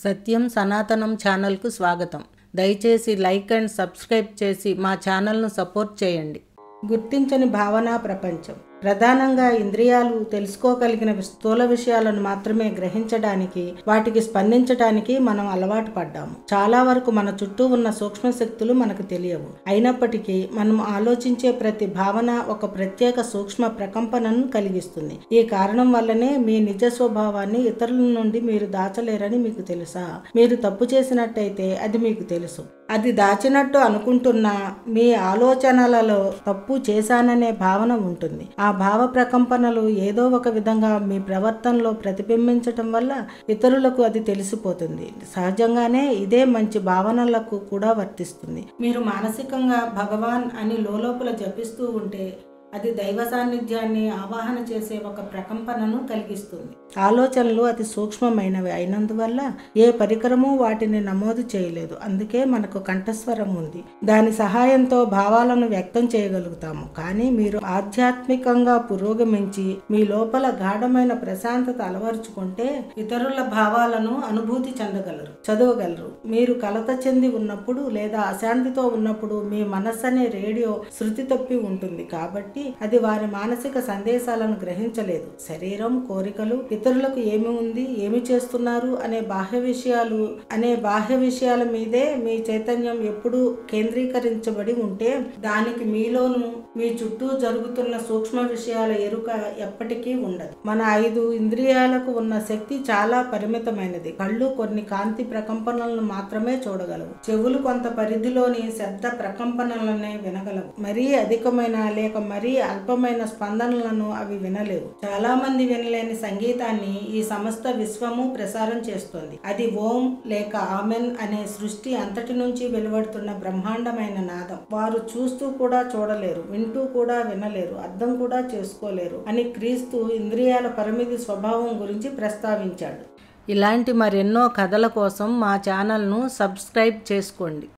సత్యం సనాతనం ఛానల్కు స్వాగతం దయచేసి లైక్ అండ్ సబ్స్క్రైబ్ చేసి మా ఛానల్ను సపోర్ట్ చేయండి గుర్తించని భావనా ప్రపంచం ప్రధానంగా ఇంద్రియాలు తెలుసుకోగలిగిన స్థూల విషయాలను మాత్రమే గ్రహించడానికి వాటికి స్పందించడానికి మనం అలవాటు పడ్డాము చాలా వరకు మన చుట్టూ ఉన్న సూక్ష్మ శక్తులు మనకు తెలియవు అయినప్పటికీ మనం ఆలోచించే ప్రతి భావన ఒక ప్రత్యేక సూక్ష్మ ప్రకంపనను కలిగిస్తుంది ఈ కారణం వల్లనే మీ నిజ స్వభావాన్ని ఇతరుల నుండి మీరు దాచలేరని మీకు తెలుసా మీరు తప్పు చేసినట్టయితే అది మీకు తెలుసు అది దాచినట్టు అనుకుంటున్న మీ ఆలోచనలలో తప్పు చేశాననే భావన ఉంటుంది ఆ భావ ప్రకంపనలు ఏదో ఒక విధంగా మీ ప్రవర్తనలో ప్రతిబింబించటం వల్ల ఇతరులకు అది తెలిసిపోతుంది సహజంగానే ఇదే మంచి భావనలకు కూడా వర్తిస్తుంది మీరు మానసికంగా భగవాన్ అని లోలోపల జపిస్తూ ఉంటే అది దైవ సాన్నిధ్యాన్ని ఆవాహన చేసే ఒక ప్రకంపనను కలిగిస్తుంది ఆలోచనలు అతి సూక్ష్మమైనవి అయినందువల్ల ఏ పరికరము వాటిని నమోదు చేయలేదు అందుకే మనకు కంఠస్వరం ఉంది దాని సహాయంతో భావాలను వ్యక్తం చేయగలుగుతాము కానీ మీరు ఆధ్యాత్మికంగా పురోగమించి మీ లోపల గాఢమైన ప్రశాంతత అలవరుచుకుంటే ఇతరుల భావాలను అనుభూతి చెందగలరు చదవగలరు మీరు కలత చెంది ఉన్నప్పుడు లేదా అశాంతితో ఉన్నప్పుడు మీ మనస్సు అనే రేడియో శృతి తప్పి ఉంటుంది కాబట్టి అది వారి మానసిక సందేశాలను గ్రహించలేదు శరీరం కోరికలు ఇతరులకు ఏమి ఉంది ఏమి చేస్తున్నారు అనే బాహ్య విషయాలు అనే బాహ్య విషయాల మీదే మీ చైతన్యం ఎప్పుడూ కేంద్రీకరించబడి ఉంటే దానికి మీలోను మీ చుట్టూ జరుగుతున్న సూక్ష్మ విషయాల ఎరుక ఎప్పటికీ ఉండదు మన ఐదు ఇంద్రియాలకు ఉన్న శక్తి చాలా పరిమితమైనది కళ్ళు కొన్ని కాంతి ప్రకంపనలను మాత్రమే చూడగలవు చెవులు కొంత పరిధిలోని శబ్ద ప్రకంపనలనే వినగలవు మరీ అధికమైన లేక మరీ అల్పమైన స్పందనలను అవి వినలేవు చాలా మంది వినలేని సంగీతాన్ని ఈ సమస్త విశ్వము ప్రసారం చేస్తుంది అది ఓం లేక ఆమెన్ అనే సృష్టి అంతటి నుంచి వెలువడుతున్న బ్రహ్మాండమైన నాదం వారు చూస్తూ కూడా చూడలేరు వింటూ కూడా వినలేరు అర్థం కూడా చేసుకోలేరు అని క్రీస్తు ఇంద్రియాల పరిమితి స్వభావం గురించి ప్రస్తావించాడు ఇలాంటి మరెన్నో కథల కోసం మా ఛానల్ను సబ్స్క్రైబ్ చేసుకోండి